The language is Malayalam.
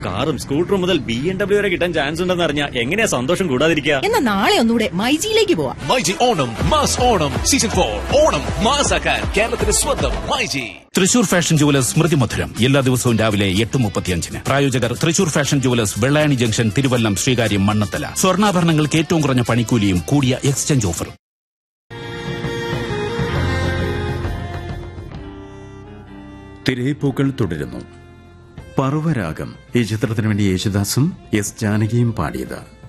കാറും സ്കൂട്ടറും മുതൽ ബി എം ഡബ്ല്യു വരെ കിട്ടാൻ ചാൻസ് ഉണ്ടെന്ന് അറിഞ്ഞാ എങ്ങനെയാ സന്തോഷം കൂടാതിരിക്കുക എന്നാ നാളെ ഒന്നുകൂടെ മൈജിയിലേക്ക് പോവാം myG Onam mass Onam season for Onam മാസാക്കാൻ കേരളത്തിന്റെ സ്വന്തം മൈജി തൃശൂർ ഫാഷൻ ജുവലേഴ്സ് സ്മൃതി മധുരം എല്ലാ ദിവസവും രാവിലെ എട്ട് മുപ്പത്തിയഞ്ചിന് പ്രായോജകർ Thrissur fashion jewellers Vellayani junction Thiruvallam Sreekaryam Mannanthala സ്വർണ്ണാഭരണങ്ങൾക്ക് ഏറ്റവും കുറഞ്ഞ പണിക്കൂലിയും കൂടിയ എക്സ്ചേഞ്ച് ഓഫറും തിരയിപ്പൂക്കൾ തുടരുന്നു പർവ്വരാഗം ഈ ചിത്രത്തിന് വേണ്ടി യേശുദാസും എസ് ജാനകിയും പാടിയത്